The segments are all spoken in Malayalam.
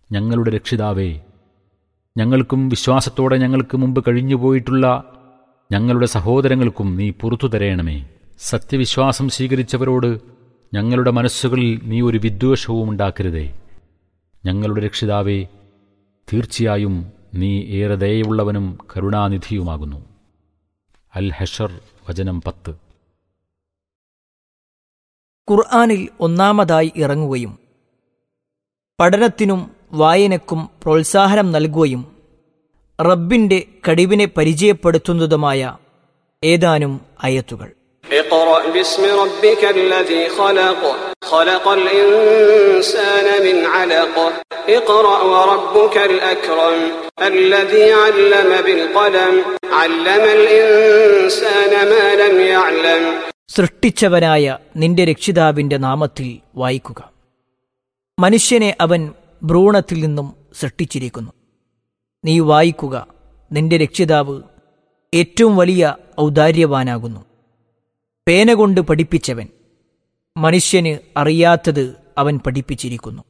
ഞങ്ങളുടെ രക്ഷിതാവേ ഞങ്ങൾക്കും വിശ്വാസത്തോടെ ഞങ്ങൾക്ക് മുമ്പ് കഴിഞ്ഞുപോയിട്ടുള്ള ഞങ്ങളുടെ സഹോദരങ്ങൾക്കും നീ പുറത്തു തരയണമേ സത്യവിശ്വാസം സ്വീകരിച്ചവരോട് ഞങ്ങളുടെ മനസ്സുകളിൽ നീ ഒരു വിദ്വേഷവും ഉണ്ടാക്കരുതേ ഞങ്ങളുടെ രക്ഷിതാവേ തീർച്ചയായും നീ ഏറെ ദയയുള്ളവനും കരുണാനിധിയുമാകുന്നു അൽ ഹഷർ വചനം പത്ത് ഖുർആാനിൽ ഒന്നാമതായി ഇറങ്ങുകയും പഠനത്തിനും വായനക്കും പ്രോത്സാഹനം നൽകുകയും റബ്ബിന്റെ കഴിവിനെ പരിചയപ്പെടുത്തുന്നതുമായ ഏതാനും അയത്തുകൾ اقرأ باسم ربك الذي خلق خلق الإنسان من علق اقرأ وربك الأكرم الذي علم بالقلم علم الإنسان ما لم يعلم സൃഷ്ടിച്ചവനായ നിന്റെ രക്ഷിതാവിന്റെ നാമത്തിൽ വായിക്കുക മനുഷ്യനെ അവൻ ഭ്രൂണത്തിൽ നിന്നും സൃഷ്ടിച്ചിരിക്കുന്നു നീ വായിക്കുക നിന്റെ രക്ഷിതാവ് ഏറ്റവും വലിയ ഔദാര്യവാനാകുന്നു പേന കൊണ്ട് പഠിപ്പിച്ചവൻ മനുഷ്യന് അറിയാത്തത് അവൻ പഠിപ്പിച്ചിരിക്കുന്നു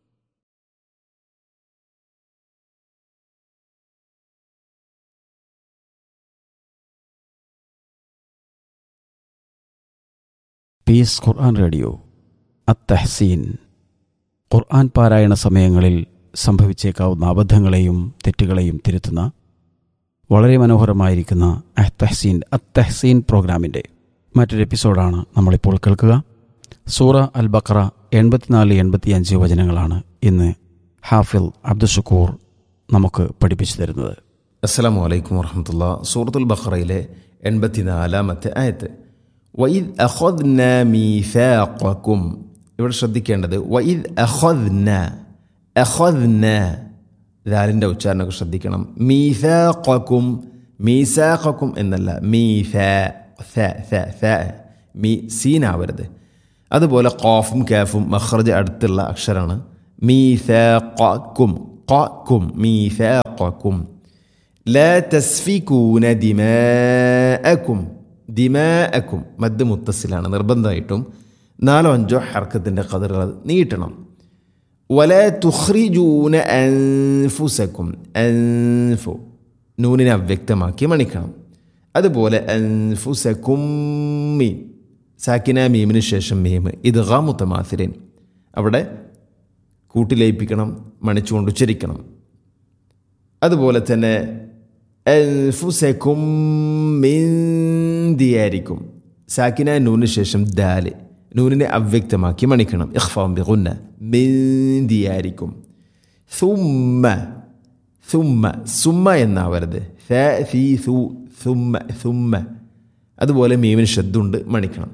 പീസ് ഖുർആൻ റേഡിയോ അത്തഹ്സീൻ ഖുർആൻ പാരായണ സമയങ്ങളിൽ സംഭവിച്ചേക്കാവുന്ന അബദ്ധങ്ങളെയും തെറ്റുകളെയും തിരുത്തുന്ന വളരെ മനോഹരമായിരിക്കുന്ന അഹ്തഹ്സീൻ അത്തഹ്സീൻ പ്രോഗ്രാമിൻ്റെ മറ്റൊരു എപ്പിസോഡാണ് നമ്മളിപ്പോൾ കേൾക്കുക സൂറ അൽ ബക്ര എൺപത്തിനാല് എൺപത്തിയഞ്ച് വചനങ്ങളാണ് ഇന്ന് ഹാഫിൽ അബ്ദുഷക്കൂർ നമുക്ക് പഠിപ്പിച്ചു തരുന്നത് അസ്സലാമു അലൈക്കും വറഹമത്തുള്ള സൂറത്തുൽ ബഖറയിലെ എൺപത്തിനാലാമത്തെ ആയത്ത് വൈദ് അഖദ്ന മീഫാഖക്കും ഇവിടെ ശ്രദ്ധിക്കേണ്ടത് വൈദ് അഖദ്ന അഖദ്ന ദാലിൻ്റെ ഉച്ചാരണമൊക്കെ ശ്രദ്ധിക്കണം മീഫാഖക്കും മീസാഖക്കും എന്നല്ല മീഫാ ഫ ഫ ഫ മീ സീനാവരുത് അതുപോലെ ഖാഫും കാഫും മഖ്റജ് അടുത്തുള്ള അക്ഷരമാണ് മീഫാഖക്കും ഖക്കും മീഫാഖക്കും لا تسفكون دماءكم ദിമാഅക്കും മദ് മുത്തസിലാണ് നിർബന്ധമായിട്ടും നാലോ അഞ്ചോ ഹർക്കത്തിൻ്റെ കതിറുകൾ നീട്ടണം വല തുഹ്രിജൂന അൻഫുസക്കും അൻഫു നൂനിനെ അവ്യക്തമാക്കി മണിക്കണം അതുപോലെ അൻഫുസക്കും മീൻ സാക്കിന മീമിന് ശേഷം മീം ഇത് മുത്തമാസിരൻ അവിടെ കൂട്ടിലയിപ്പിക്കണം മണിച്ചുകൊണ്ട് ഉച്ചരിക്കണം അതുപോലെ തന്നെ അൻഫുസക്കും മിൻ ദിയാരിക്കും സാക്കിന നൂന് ശേഷം ദാല് നൂനിനെ അവ്യക്തമാക്കി മണിക്കണം ഇഖ്ഫാം ബിഗുന്ന മിൻ ദിയാരിക്കും സുമ്മ സുമ്മ സുമ്മ എന്നാവരുത് ഫ ഫി സു സുമ്മ സുമ്മ അതുപോലെ മീമിന് ശ്രദ്ധുണ്ട് മണിക്കണം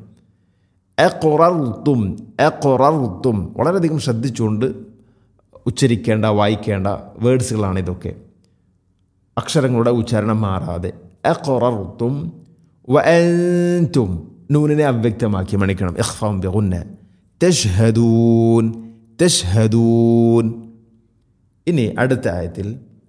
എ എ വളരെയധികം ശ്രദ്ധിച്ചുകൊണ്ട് ഉച്ചരിക്കേണ്ട വായിക്കേണ്ട വേർഡ്സുകളാണ് ഇതൊക്കെ അക്ഷരങ്ങളുടെ ഉച്ചാരണം മാറാതെ അഖറർത്തും വഅൻതും നൂനിനെ അവ്യക്തമാക്കി മണിക്കണം ഇഖ്ഫാം ബിഗുന്ന തഷ്ഹദൂൻ തഷ്ഹദൂൻ ഇനി അടുത്ത ആയത്തിൽ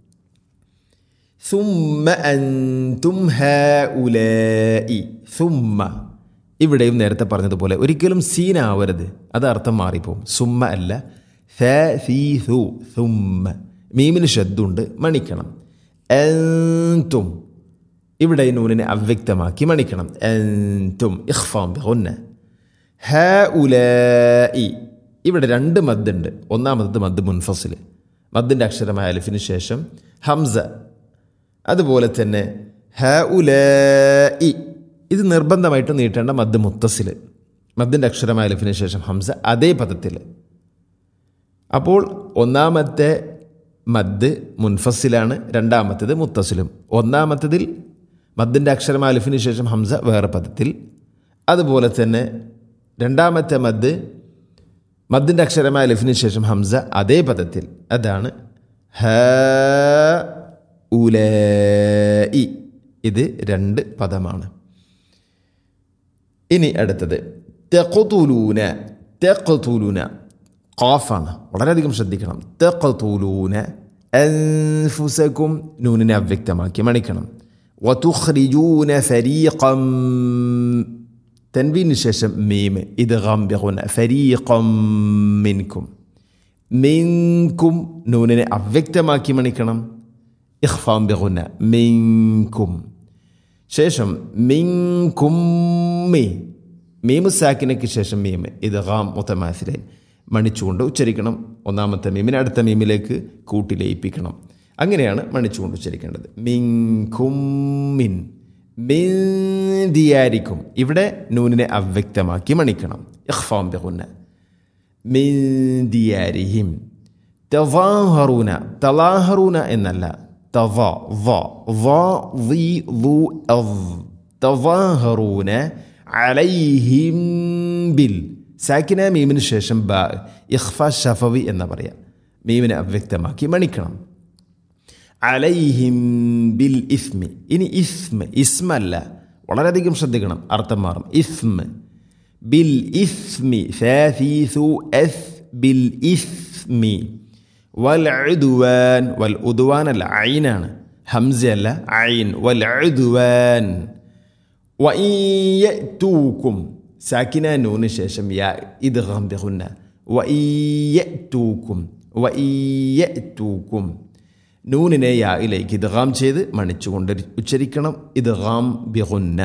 ثم أنتم هؤلاء ثم ഇവിടെയും നേരത്തെ പറഞ്ഞതുപോലെ ഒരിക്കലും സീനാവരുത് അത് അർത്ഥം മാറിപ്പോവും സുമ്മ അല്ല ഥ സീ സു സുമ്മ മീമിന് ശബ്ദുണ്ട് മണിക്കണം അൻതും ഇവിടെ ഈ നൂനിനെ അവ്യക്തമാക്കി മണിക്കണം അൻതും ഇഖ്ഫാം ബിഗുന്ന ഹ ഉലായി ഇവിടെ രണ്ട് മദ്ദുണ്ട് ഒന്നാമത് മദ് മുൻഫസിൽ മദ്ദിൻ്റെ അക്ഷരമായ അലിഫിന് ശേഷം ഹംസ അതുപോലെ തന്നെ ഹ ഉലായി ഇത് നിർബന്ധമായിട്ട് നീട്ടേണ്ട മദ് മുത്തസിൽ മദ്ദിൻ്റെ അക്ഷരമായ അലിഫിന് ശേഷം ഹംസ അതേ പദത്തിൽ അപ്പോൾ ഒന്നാമത്തെ മദ് മുൻഫസിലാണ് രണ്ടാമത്തേത് മുത്തസിലും ഒന്നാമത്തതിൽ മദ്ദിൻ്റെ അക്ഷരം അലിഫിന് ശേഷം ഹംസ വേറെ പദത്തിൽ അതുപോലെ തന്നെ രണ്ടാമത്തെ മദ് മദ്ദിൻ്റെ അക്ഷരമായ അലിഫിന് ശേഷം ഹംസ അതേ പദത്തിൽ അതാണ് ഹ ഉലി ഇത് രണ്ട് പദമാണ് ഇനി അടുത്തത് തെക്കുതുലൂന തെക്കുതുലൂന ഖാഫാണ് വളരെയധികം ശ്രദ്ധിക്കണം തെക്കുതുലൂന അൻഫുസക്കും നൂനിനെ അവ്യക്തമാക്കി മണിക്കണം വതുഖ്രിജൂന ഫരീഖം തൻവീന് ശേഷം മീം ഇത് ഗംബിഗുന ഫരീഖം മിൻകും മിങ്കും നൂനിനെ അവ്യക്തമാക്കി മണിക്കണം ഇഖ്ഫാം ബിഗുന്ന മിങ്കും ശേഷം മിങ്കുമ്മി മീമു സാക്കിനയ്ക്ക് ശേഷം മീമ് ഇത് ഹാം മുത്തമാസിലെ മണിച്ചുകൊണ്ട് ഉച്ചരിക്കണം ഒന്നാമത്തെ മീമിനെ അടുത്ത മീമിലേക്ക് കൂട്ടി ലയിപ്പിക്കണം അങ്ങനെയാണ് മണിച്ചുകൊണ്ട് ഉച്ചരിക്കേണ്ടത് മിങ്കുമ്മിൻ മിന്തിയാരിക്കും ഇവിടെ നൂനിനെ അവ്യക്തമാക്കി മണിക്കണം ഇഖ്ഫാം ബിഗുന്ന മിന്തിയാരിഹിം തവാഹറൂന തലാഹറൂന എന്നല്ല തവ വ വ ളി ളു അവ് തവാഹറൂന അലൈഹിം ബിൽ സാക്കിന മീമിന് ശേഷം ബ ഇഖ്ഫ ഷഫവി എന്ന് പറയാം മീമിനെ അവ്യക്തമാക്കി മണിക്കണം അലൈഹിം ബിൽ ഇസ്മി ഇനി ഇസ്മ ഇസ്മല്ല വളരെയധികം ശ്രദ്ധിക്കണം അർത്ഥം മാറും ഇസ്മ ബിൽ ഇസ്മി ഫാസീസു എസ് ബിൽ ഇസ്മി വൽ ഉദ്വാൻ വൽ ഉദ്വാൻ അല്ല ഐനാണ് ഹംസ അല്ല ഐൻ വൽ ഉദ്വാൻ വഈയതൂക്കും സാക്കിന നൂന് ശേഷം യാ ഇത് ഗംബിഹുന്ന വഈയതൂക്കും വഈയതൂക്കും നൂനിനെ യായിലേക്ക് ഇദ്ഗാം ചെയ്ത് മണിച്ചുകൊണ്ട് ഉച്ചരിക്കണം ഇദ്ഗാം ബിഗുന്ന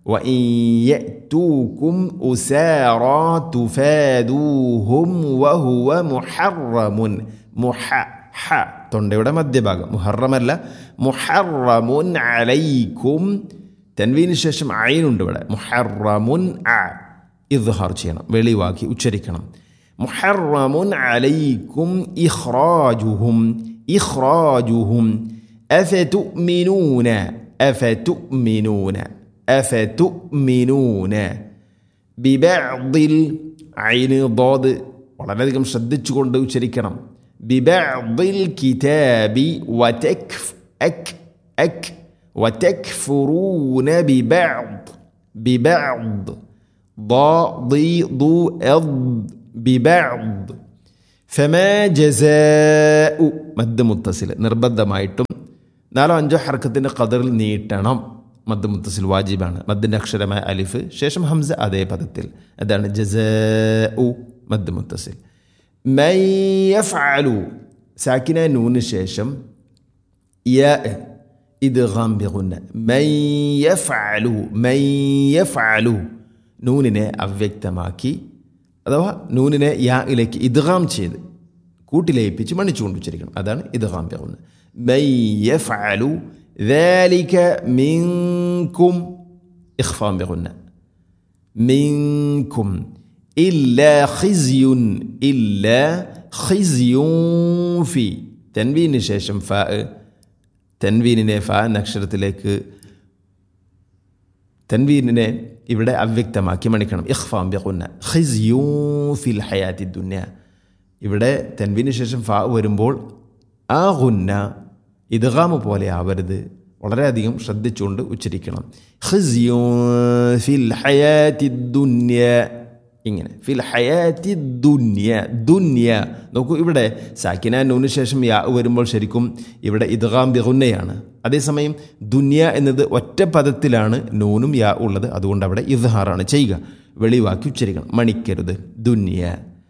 وإن أسارى تفادوهم وهو محرم مح ഹ തൊണ്ടയുടെ മധ്യഭാഗം മുഹറമല്ല മുഹറമുൻ അലൈക്കും തൻവീന് ശേഷം അയിനുണ്ട് ഇവിടെ മുഹറമുൻ അ ഇദ്ഹാർ ചെയ്യണം വെളിവാക്കി ഉച്ചരിക്കണം മുഹറമുൻ അലൈക്കും ഇഖ്റാജുഹും ഇഖ്റാജുഹും أفتؤمنون أفتؤمنون أفتؤمنون ببعض العين ضاد വളരെയധികം ശ്രദ്ധിച്ചുകൊണ്ട് ഉച്ചരിക്കണം ബിബഅദിൽ കിതാബി വതക്ഫ് അക് അക് വതക്ഫുറൂന ബിബഅദ് ബിബഅദ് ضاد أض ബിബഅദ് ഫമാ ജസാഉ മദ് മുത്തസിൽ നിർബന്ധമായിട്ടും നാലോ അഞ്ചോ ഹർക്കത്തിൻ്റെ കതറിൽ നീട്ടണം മദ് മുത്തസിൽ വാജിബാണ് മദ്ദിൻ്റെ അക്ഷരമായ അലിഫ് ശേഷം ഹംസ അതേ പദത്തിൽ അതാണ് ജസാഉ മദ് മുത്തസിൽ മയ്യഫ്അലു സാക്കിന നൂന് ശേഷം യ ഇത് ഗാംബിഗുന്ന മയ്യഫ്അലു മയ്യഫ്അലു നൂനിനെ അവ്യക്തമാക്കി അഥവാ നൂനിനെ യായിലേക്ക് ഇദ്ഗാം ചെയ്ത് കൂട്ടിലയിപ്പിച്ച് മണിച്ചുകൊണ്ട് ഉച്ചരിക്കണം അതാണ് ഇദ്ഗാം ബിഗുന്ന മയ്യഫ്അലു ذلك منكم إخفاء بغنى منكم إلا خزي إلا خزي في تنوين ശേഷം ഫ തൻവീനിനെ ഫ എന്ന അക്ഷരത്തിലേക്ക് തൻവീനിനെ ഇവിടെ അവ്യക്തമാക്കി മണിക്കണം ഇഖ്ഫാം ബിഖുന്ന ഖിസ്യൂ ഫിൽ ഹയാത്തി ദുന്യ ഇവിടെ തൻവീന് ശേഷം ഫ വരുമ്പോൾ ആ ഗുന്ന ഇദ്ഗാമ് പോലെ ആവരുത് വളരെയധികം ശ്രദ്ധിച്ചുകൊണ്ട് ഉച്ചരിക്കണം ഖിസ്യൂ ഫിൽ ഹയാത്തി ദുന്യ ഇങ്ങനെ ഫിൽ ഹയാത്തി ദുന്യ ദുന്യ നോക്കൂ ഇവിടെ സാക്കിന നൂന് ശേഷം യാ വരുമ്പോൾ ശരിക്കും ഇവിടെ ഇദ്ഗാം ബിഗുന്നയാണ് അതേസമയം ദുന്യ എന്നത് ഒറ്റ പദത്തിലാണ് നൂനും യാ ഉള്ളത് അതുകൊണ്ട് അവിടെ ഇദ്ഹാറാണ് ചെയ്യുക വെളിവാക്കി ഉച്ചരിക്കണം മണിക്കരുത് ദുന്യ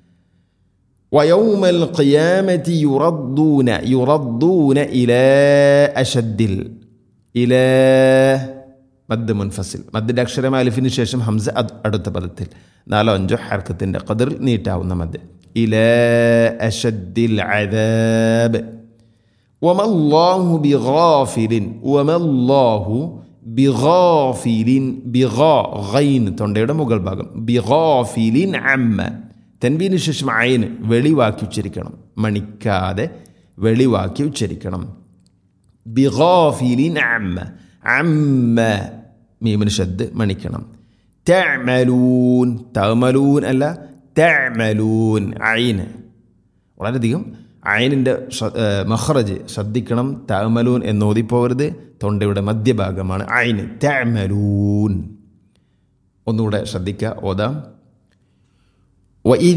ويوم القيامة يردون يردون إلى أشد إلى മദ് മുൻഫസിൽ മദ്ദിൻ്റെ അക്ഷരം അലിഫിന് ശേഷം ഹംസ അത് അടുത്ത പദത്തിൽ നാലോ അഞ്ചോ ഹർക്കത്തിൻ്റെ കതിർ നീട്ടാവുന്ന മദ് ഇല അഷദ്ദിൽ അദാബ് വമല്ലാഹു ബിഗാഫിലിൻ വമല്ലാഹു ബിഗാഫിലിൻ ബിഗാ ഗൈൻ തൊണ്ടയുടെ മുകൾ ഭാഗം ബിഗാഫിലിൻ അമ്മ തെൻവീന് ശേഷം അയന് വെളിവാക്കി ഉച്ചരിക്കണം മണിക്കാതെ വെളിവാക്കി ഉച്ചരിക്കണം ബിഗാഫിലിൻ അമ്മ അമ്മ മീമിന് ഷദ് മണിക്കണം തഅമലൂൻ തഅമലൂൻ അല്ല തഅമലൂൻ അയിന് വളരെയധികം അയിനിൻ്റെ മഹ്റജ് ശ്രദ്ധിക്കണം തഅമലൂൻ എന്നോതിപ്പോവരുത് തൊണ്ടയുടെ മധ്യഭാഗമാണ് അയിന് തഅമലൂൻ ഒന്നുകൂടെ ശ്രദ്ധിക്കുക ഓതാം وإذ